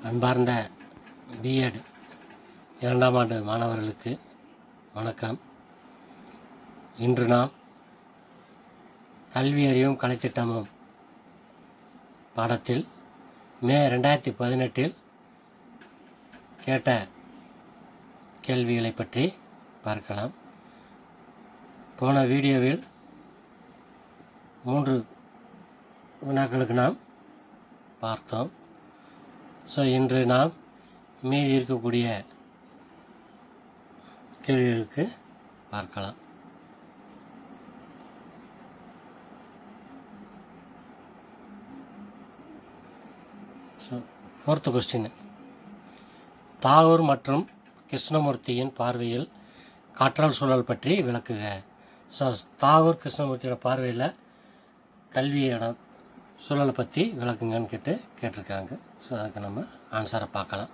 அன்பார்ந்த பிஎட் இரண்டாம் ஆண்டு மாணவர்களுக்கு வணக்கம் இன்று நாம் கல்வி அறிவும் கலைத்திட்டமும் பாடத்தில் மே ரெண்டாயிரத்தி பதினெட்டில் கேட்ட கேள்விகளை பற்றி பார்க்கலாம் போன வீடியோவில் மூன்று வினாக்களுக்கு நாம் பார்த்தோம் ஸோ இன்று நாம் மீதி இருக்கக்கூடிய கேள்விகளுக்கு பார்க்கலாம் ஸோ ஃபோர்த்து கொஸ்டின் தாகூர் மற்றும் கிருஷ்ணமூர்த்தியின் பார்வையில் காற்றல் சூழல் பற்றி விளக்குக ஸோ தாகூர் கிருஷ்ணமூர்த்தியோட பார்வையில் கல்வியோட சூழலை பற்றி விளக்குங்கன்னு கேட்டு கேட்டிருக்காங்க ஸோ அதுக்கு நம்ம ஆன்சரை பார்க்கலாம்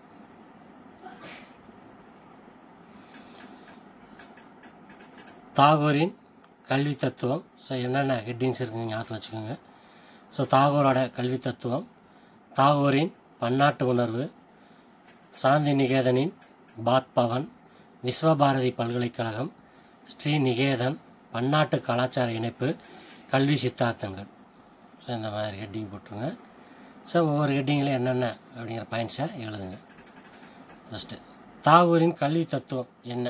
தாகூரின் கல்வி தத்துவம் ஸோ என்னென்ன ஹெட்டிங்ஸ் இருக்குங்க ஞாபகம் வச்சுக்கோங்க ஸோ தாகூரோட கல்வி தத்துவம் தாகூரின் பன்னாட்டு உணர்வு சாந்தி நிகேதனின் பாத் பவன் விஸ்வபாரதி பல்கலைக்கழகம் ஸ்ரீ நிகேதன் பன்னாட்டு கலாச்சார இணைப்பு கல்வி சித்தாந்தங்கள் ஸோ இந்த மாதிரி ஹெட்டிங் போட்டுருங்க ஸோ ஒவ்வொரு ஹெட்டிங்கில் என்னென்ன அப்படிங்கிற பாயிண்ட்ஸை எழுதுங்க ஃபஸ்ட்டு தாகூரின் கல்வி தத்துவம் என்ன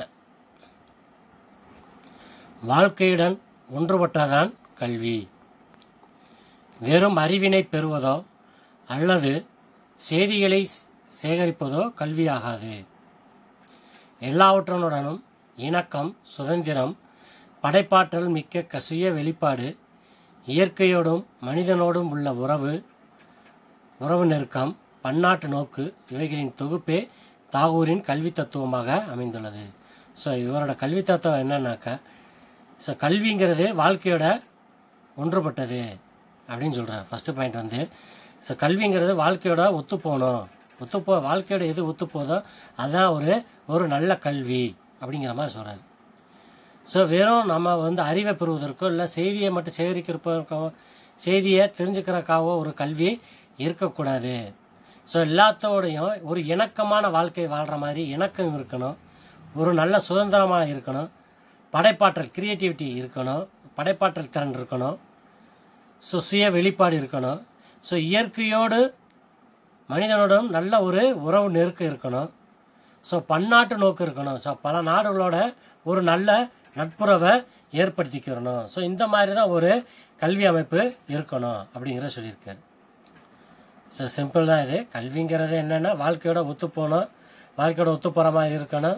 வாழ்க்கையுடன் ஒன்றுபட்டதான் கல்வி வெறும் அறிவினை பெறுவதோ அல்லது செய்திகளை சேகரிப்பதோ கல்வியாகாது எல்லாவற்றுடனும் இணக்கம் சுதந்திரம் படைப்பாற்றல் மிக்க க- சுய வெளிப்பாடு இயற்கையோடும் மனிதனோடும் உள்ள உறவு உறவு நெருக்கம் பன்னாட்டு நோக்கு இவைகளின் தொகுப்பே தாகூரின் கல்வி தத்துவமாக அமைந்துள்ளது ஸோ இவரோட கல்வி தத்துவம் என்னன்னாக்கா ஸோ கல்விங்கிறது வாழ்க்கையோட ஒன்றுபட்டது அப்படின்னு சொல்கிறார் ஃபஸ்ட்டு பாயிண்ட் வந்து ஸோ கல்விங்கிறது வாழ்க்கையோட ஒத்து போகணும் ஒத்துப்போ வாழ்க்கையோட எது ஒத்து போதோ அதுதான் ஒரு ஒரு நல்ல கல்வி அப்படிங்கிற மாதிரி சொல்கிறார் ஸோ வெறும் நம்ம வந்து அறிவை பெறுவதற்கோ இல்லை செய்தியை மட்டும் சேகரிக்கிறப்போ செய்தியை தெரிஞ்சுக்கிறக்காவோ ஒரு கல்வி இருக்கக்கூடாது ஸோ எல்லாத்தோடையும் ஒரு இணக்கமான வாழ்க்கை வாழ்கிற மாதிரி இணக்கம் இருக்கணும் ஒரு நல்ல சுதந்திரமாக இருக்கணும் படைப்பாற்றல் கிரியேட்டிவிட்டி இருக்கணும் படைப்பாற்றல் திறன் இருக்கணும் ஸோ சுய வெளிப்பாடு இருக்கணும் ஸோ இயற்கையோடு மனிதனோடும் நல்ல ஒரு உறவு நெருக்கம் இருக்கணும் ஸோ பன்னாட்டு நோக்கு இருக்கணும் ஸோ பல நாடுகளோட ஒரு நல்ல நட்புறவை ஏற்படுத்திக்கிறணும் ஸோ இந்த மாதிரி தான் ஒரு கல்வி அமைப்பு இருக்கணும் அப்படிங்கிற சொல்லியிருக்காரு ஸோ சிம்பிள் தான் இது கல்விங்கிறது என்னென்னா வாழ்க்கையோட ஒத்து போகணும் வாழ்க்கையோட ஒத்து போகிற மாதிரி இருக்கணும்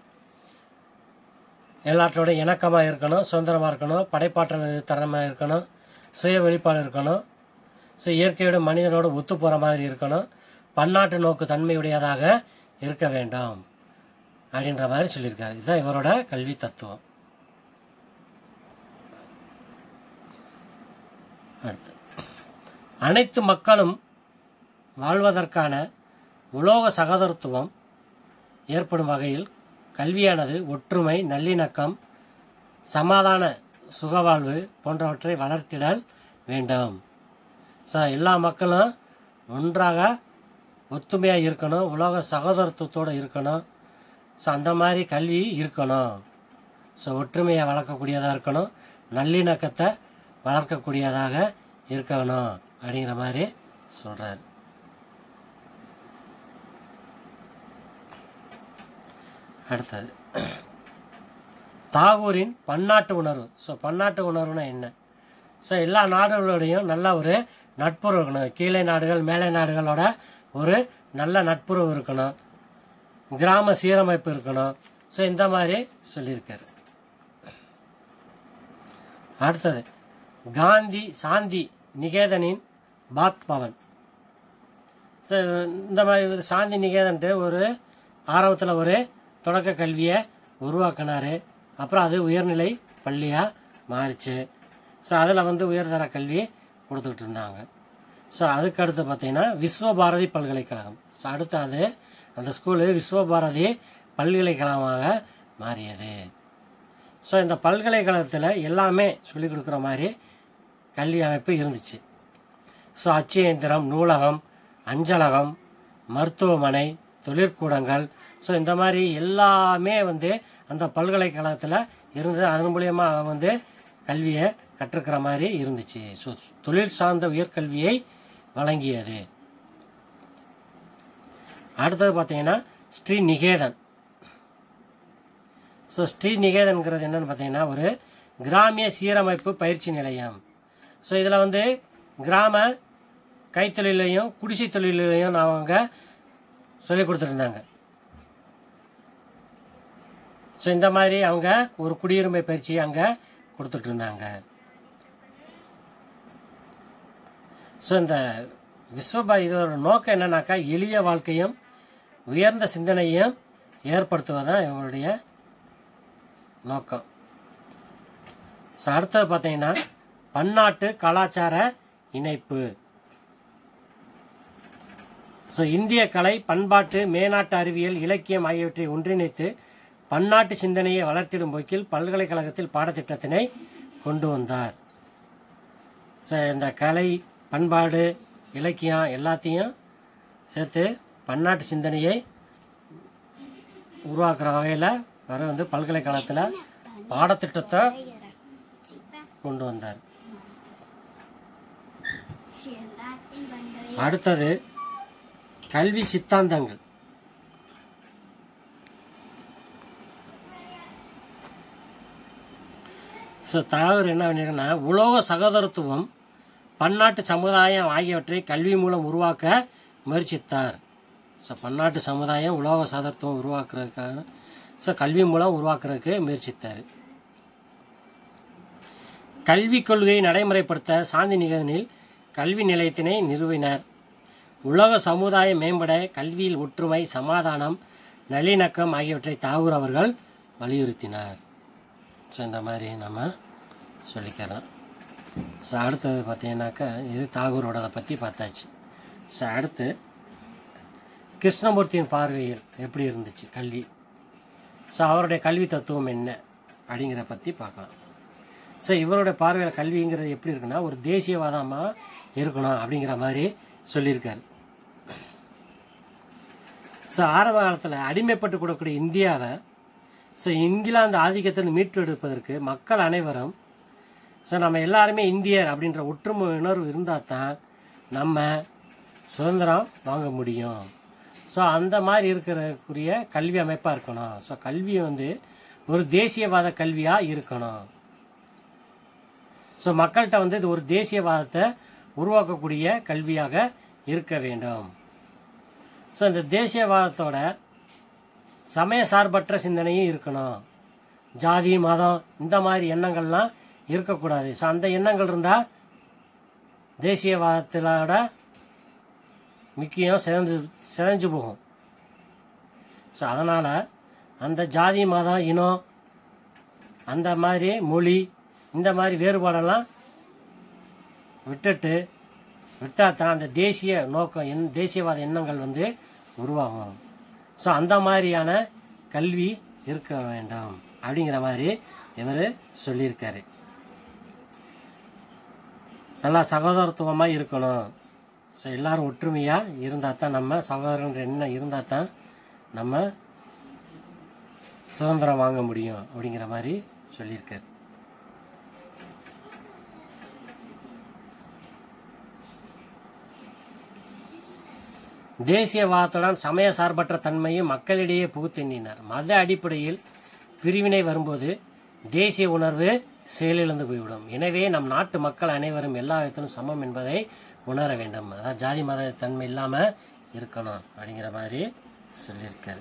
எல்லாத்தோட இணக்கமாக இருக்கணும் சுதந்திரமாக இருக்கணும் படைப்பாற்றல் தரமாக இருக்கணும் சுய வெளிப்பாடு இருக்கணும் ஸோ இயற்கையோட மனிதனோட ஒத்து போகிற மாதிரி இருக்கணும் பன்னாட்டு நோக்கு தன்மையுடையதாக இருக்க வேண்டாம் அப்படின்ற மாதிரி சொல்லியிருக்காரு இதுதான் இவரோட கல்வி தத்துவம் அடுத்து அனைத்து மக்களும் வாழ்வதற்கான உலோக சகோதரத்துவம் ஏற்படும் வகையில் கல்வியானது ஒற்றுமை நல்லிணக்கம் சமாதான சுகவாழ்வு போன்றவற்றை வளர்த்திடல் வேண்டும் ஸோ எல்லா மக்களும் ஒன்றாக ஒத்துமையாக இருக்கணும் உலக சகோதரத்துவத்தோடு இருக்கணும் ஸோ அந்த மாதிரி கல்வி இருக்கணும் ஸோ ஒற்றுமையை வளர்க்கக்கூடியதாக இருக்கணும் நல்லிணக்கத்தை வளர்க்கக்கூடியதாக இருக்கணும் அப்படிங்கிற மாதிரி சொல்கிறார் அடுத்தது தாகூரின் பன்னாட்டு உணர்வு ஸோ பன்னாட்டு உணர்வுனா என்ன ஸோ எல்லா நாடுகளோடையும் நல்ல ஒரு நட்புறவு இருக்கணும் கீழே நாடுகள் மேலை நாடுகளோட ஒரு நல்ல நட்புறவு இருக்கணும் கிராம சீரமைப்பு இருக்கணும் ஸோ இந்த மாதிரி சொல்லியிருக்காரு அடுத்தது காந்தி சாந்தி நிகேதனின் பாத் பவன் ஸோ இந்த மாதிரி ஒரு சாந்தி நிகேதன்ட்டு ஒரு ஆரம்பத்தில் ஒரு தொடக்க கல்வியை உருவாக்கினாரு அப்புறம் அது உயர்நிலை பள்ளியாக மாறிச்சு ஸோ அதில் வந்து உயர்தர கல்வி கொடுத்துக்கிட்டு இருந்தாங்க ஸோ அதுக்கு அடுத்து பார்த்தீங்கன்னா விஸ்வபாரதி பல்கலைக்கழகம் ஸோ அடுத்து அது அந்த ஸ்கூலு விஸ்வபாரதி பல்கலைக்கழகமாக மாறியது ஸோ இந்த பல்கலைக்கழகத்தில் எல்லாமே சொல்லிக் கொடுக்குற மாதிரி கல்வி அமைப்பு இருந்துச்சு ஸோ அச்சு இயந்திரம் நூலகம் அஞ்சலகம் மருத்துவமனை தொழிற்கூடங்கள் ஸோ இந்த மாதிரி எல்லாமே வந்து அந்த பல்கலைக்கழகத்தில் இருந்து அதன் மூலியமா அவன் வந்து கல்வியை கற்றுக்கிற மாதிரி இருந்துச்சு ஸோ தொழில் சார்ந்த உயர்கல்வியை வழங்கியது அடுத்தது பார்த்தீங்கன்னா ஸ்ரீ நிகேதன் ஸோ ஸ்ரீ நிகேதன்கிறது என்னன்னு பார்த்தீங்கன்னா ஒரு கிராமிய சீரமைப்பு பயிற்சி நிலையம் ஸோ இதில் வந்து கிராம கைத்தொழிலையும் குடிசை தொழிலையும் அவங்க சொல்லி கொடுத்துருந்தாங்க ஸோ இந்த மாதிரி அவங்க ஒரு குடியுரிமை பயிற்சி அங்கே கொடுத்துட்டு இருந்தாங்க ஸோ இந்த விஸ்வபா இதோட நோக்கம் என்னன்னாக்கா எளிய வாழ்க்கையும் உயர்ந்த சிந்தனையும் ஏற்படுத்துவதுதான் இவங்களுடைய நோக்கம் ஸோ அடுத்தது பார்த்தீங்கன்னா பன்னாட்டு கலாச்சார இணைப்பு ஸோ இந்திய கலை பண்பாட்டு மேனாட்டு அறிவியல் இலக்கியம் ஆகியவற்றை ஒன்றிணைத்து பன்னாட்டு சிந்தனையை வளர்த்திடும் போக்கில் பல்கலைக்கழகத்தில் பாடத்திட்டத்தினை கொண்டு வந்தார் ஸோ இந்த கலை பண்பாடு இலக்கியம் எல்லாத்தையும் சேர்த்து பன்னாட்டு சிந்தனையை உருவாக்குற வகையில் வர வந்து பல்கலைக்கழகத்தில் பாடத்திட்டத்தை கொண்டு வந்தார் அடுத்தது கல்வி சித்தாந்தங்கள் ஸோ தாகூர் என்ன பண்ணியிருக்கன்னா உலோக சகோதரத்துவம் பன்னாட்டு சமுதாயம் ஆகியவற்றை கல்வி மூலம் உருவாக்க முயற்சித்தார் ஸோ பன்னாட்டு சமுதாயம் உலோக சகோதரத்துவம் உருவாக்குறதுக்காக ஸோ கல்வி மூலம் உருவாக்குறதுக்கு முயற்சித்தார் கல்விக் கொள்கையை நடைமுறைப்படுத்த சாந்தி நிகழ்னில் கல்வி நிலையத்தினை நிறுவினர் உலக சமுதாயம் மேம்பட கல்வியில் ஒற்றுமை சமாதானம் நல்லிணக்கம் ஆகியவற்றை தாகூர் அவர்கள் வலியுறுத்தினார் ஸோ இந்த மாதிரி நம்ம சொல்லிக்கிறோம் ஸோ அடுத்தது பார்த்தீங்கன்னாக்கா இது தாகூரோடதை பற்றி பார்த்தாச்சு ஸோ அடுத்து கிருஷ்ணமூர்த்தியின் பார்வையில் எப்படி இருந்துச்சு கல்வி ஸோ அவருடைய கல்வி தத்துவம் என்ன அப்படிங்கிற பற்றி பார்க்கலாம் ஸோ இவருடைய பார்வையில் கல்விங்கிறது எப்படி இருக்குன்னா ஒரு தேசியவாதமாக இருக்கணும் அப்படிங்கிற மாதிரி சொல்லியிருக்காரு ஸோ ஆரம்ப காலத்தில் அடிமைப்பட்டு கொடுக்கக்கூடிய இந்தியாவை ஸோ இங்கிலாந்து ஆதிக்கத்தில் மீட்டெடுப்பதற்கு மக்கள் அனைவரும் ஸோ நம்ம எல்லாருமே இந்தியர் அப்படின்ற ஒற்றுமை உணர்வு இருந்தால் தான் நம்ம சுதந்திரம் வாங்க முடியும் ஸோ அந்த மாதிரி இருக்கிறக்குரிய கல்வி அமைப்பாக இருக்கணும் ஸோ கல்வி வந்து ஒரு தேசியவாத கல்வியாக இருக்கணும் ஸோ மக்கள்கிட்ட வந்து இது ஒரு தேசியவாதத்தை உருவாக்கக்கூடிய கல்வியாக இருக்க வேண்டும் ஸோ இந்த தேசியவாதத்தோட சமய சார்பற்ற சிந்தனையும் இருக்கணும் ஜாதி மதம் இந்த மாதிரி எண்ணங்கள்லாம் இருக்கக்கூடாது ஸோ அந்த எண்ணங்கள் இருந்தால் தேசியவாதத்திலோட முக்கியம் சிதைஞ்சு சிதைஞ்சு போகும் ஸோ அதனால் அந்த ஜாதி மதம் இனம் அந்த மாதிரி மொழி இந்த மாதிரி வேறுபாடெல்லாம் விட்டுட்டு விட்டால் தான் அந்த தேசிய நோக்கம் என் தேசியவாத எண்ணங்கள் வந்து உருவாகும் ஸோ அந்த மாதிரியான கல்வி இருக்க வேண்டாம் அப்படிங்கிற மாதிரி இவர் சொல்லியிருக்காரு நல்லா சகோதரத்துவமாக இருக்கணும் ஸோ எல்லாரும் ஒற்றுமையாக இருந்தால் தான் நம்ம சகோதரன்ற எண்ணம் இருந்தால் தான் நம்ம சுதந்திரம் வாங்க முடியும் அப்படிங்கிற மாதிரி சொல்லியிருக்காரு தேசியவாதத்துடன் சமய சார்பற்ற தன்மையை மக்களிடையே புகுத்தெண்ணினார் மத அடிப்படையில் பிரிவினை வரும்போது தேசிய உணர்வு செயலிழந்து போய்விடும் எனவே நம் நாட்டு மக்கள் அனைவரும் எல்லா விதத்திலும் சமம் என்பதை உணர வேண்டும் அதாவது ஜாதி மத தன்மை இல்லாமல் இருக்கணும் அப்படிங்கிற மாதிரி சொல்லியிருக்காரு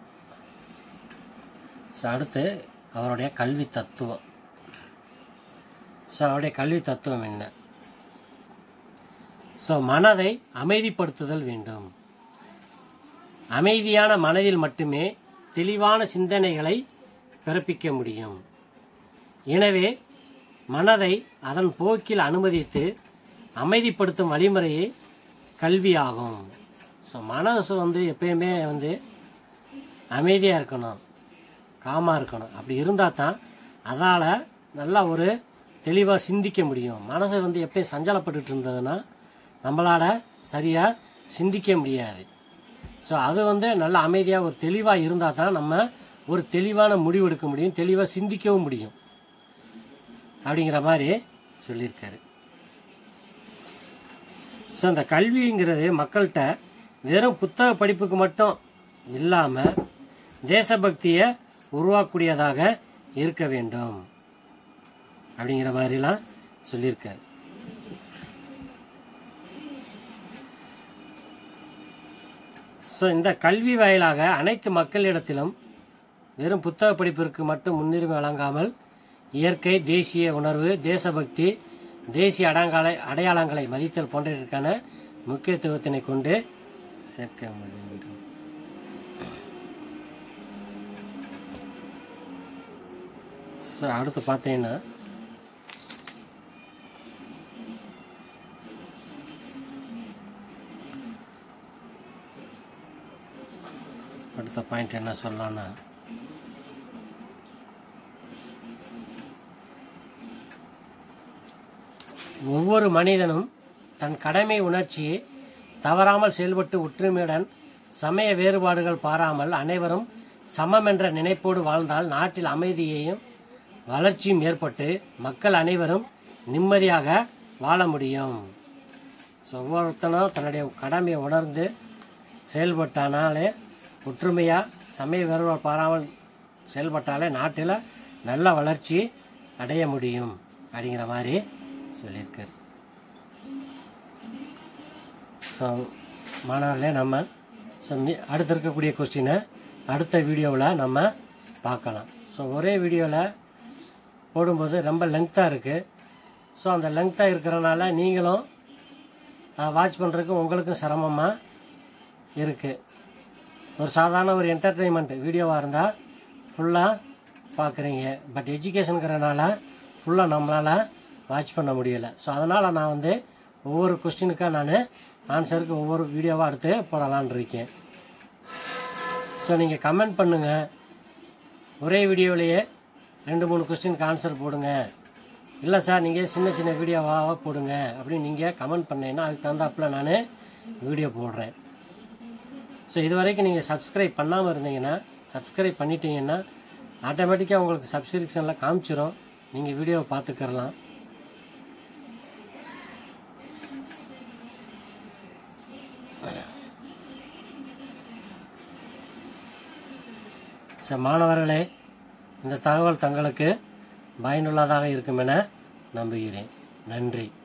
ஸோ அடுத்து அவருடைய கல்வி தத்துவம் ஸோ அவருடைய கல்வி தத்துவம் என்ன ஸோ மனதை அமைதிப்படுத்துதல் வேண்டும் அமைதியான மனதில் மட்டுமே தெளிவான சிந்தனைகளை பிறப்பிக்க முடியும் எனவே மனதை அதன் போக்கில் அனுமதித்து அமைதிப்படுத்தும் வழிமுறையே கல்வியாகும் ஸோ மனசு வந்து எப்பயுமே வந்து அமைதியாக இருக்கணும் காமாக இருக்கணும் அப்படி இருந்தால் தான் அதால் நல்லா ஒரு தெளிவாக சிந்திக்க முடியும் மனசு வந்து எப்பயும் சஞ்சலப்பட்டுட்டு இருந்ததுன்னா நம்மளால சரியாக சிந்திக்க முடியாது ஸோ அது வந்து நல்ல அமைதியாக ஒரு தெளிவாக இருந்தால் தான் நம்ம ஒரு தெளிவான முடிவு எடுக்க முடியும் தெளிவாக சிந்திக்கவும் முடியும் அப்படிங்கிற மாதிரி சொல்லியிருக்காரு ஸோ அந்த கல்விங்கிறது மக்கள்கிட்ட வெறும் புத்தக படிப்புக்கு மட்டும் இல்லாமல் தேசபக்தியை உருவாக்கக்கூடியதாக இருக்க வேண்டும் அப்படிங்கிற மாதிரிலாம் சொல்லியிருக்காரு ஸோ இந்த கல்வி வாயிலாக அனைத்து மக்களிடத்திலும் வெறும் புத்தக படிப்பிற்கு மட்டும் முன்னுரிமை வழங்காமல் இயற்கை தேசிய உணர்வு தேசபக்தி தேசிய அடங்காலை அடையாளங்களை மதித்தல் போன்றவற்றிற்கான முக்கியத்துவத்தினை கொண்டு சேர்க்க வேண்டும் ஸோ அடுத்து பார்த்தீங்கன்னா அடுத்த பாயிண்ட் என்ன சொல்லலாம்னா ஒவ்வொரு மனிதனும் தன் கடமை உணர்ச்சியை தவறாமல் செயல்பட்டு ஒற்றுமையுடன் சமய வேறுபாடுகள் பாராமல் அனைவரும் சமம் என்ற நினைப்போடு வாழ்ந்தால் நாட்டில் அமைதியையும் வளர்ச்சியும் ஏற்பட்டு மக்கள் அனைவரும் நிம்மதியாக வாழ முடியும் ஸோ ஒவ்வொருத்தனும் தன்னுடைய கடமையை உணர்ந்து செயல்பட்டானாலே ஒற்றுமையாக சமய வேறுபாடு பாராமல் செயல்பட்டாலே நாட்டில் நல்ல வளர்ச்சி அடைய முடியும் அப்படிங்கிற மாதிரி சொல்லியிருக்காரு ஸோ மாணவர்களே நம்ம ஸோ அடுத்து இருக்கக்கூடிய கொஸ்டினை அடுத்த வீடியோவில் நம்ம பார்க்கலாம் ஸோ ஒரே வீடியோவில் போடும்போது ரொம்ப லெங்க்த்தாக இருக்குது ஸோ அந்த லெங்க்த்தாக இருக்கிறனால நீங்களும் வாட்ச் பண்ணுறதுக்கு உங்களுக்கும் சிரமமாக இருக்குது ஒரு சாதாரண ஒரு என்டர்டெயின்மெண்ட் வீடியோவாக இருந்தால் ஃபுல்லாக பார்க்குறீங்க பட் எஜுகேஷனுங்கிறனால ஃபுல்லாக நம்மளால் வாட்ச் பண்ண முடியலை ஸோ அதனால் நான் வந்து ஒவ்வொரு கொஸ்டினுக்காக நான் ஆன்சருக்கு ஒவ்வொரு வீடியோவாக எடுத்து போடலான் இருக்கேன் ஸோ நீங்கள் கமெண்ட் பண்ணுங்கள் ஒரே வீடியோவிலேயே ரெண்டு மூணு கொஸ்டினுக்கு ஆன்சர் போடுங்க இல்லை சார் நீங்கள் சின்ன சின்ன வீடியோவாக போடுங்க அப்படின்னு நீங்கள் கமெண்ட் பண்ணீங்கன்னா அதுக்கு தகுந்தாப்புல நான் வீடியோ போடுறேன் ஸோ இது வரைக்கும் நீங்கள் சப்ஸ்கிரைப் பண்ணாமல் இருந்தீங்கன்னா சப்ஸ்கிரைப் பண்ணிட்டீங்கன்னா ஆட்டோமேட்டிக்காக உங்களுக்கு சப்ஸ்கிரிப்ஷனில் காமிச்சிரும் நீங்கள் வீடியோவை பார்த்துக்கிறலாம் ஸோ மாணவர்களே இந்த தகவல் தங்களுக்கு பயனுள்ளதாக இருக்கும் என நம்புகிறேன் நன்றி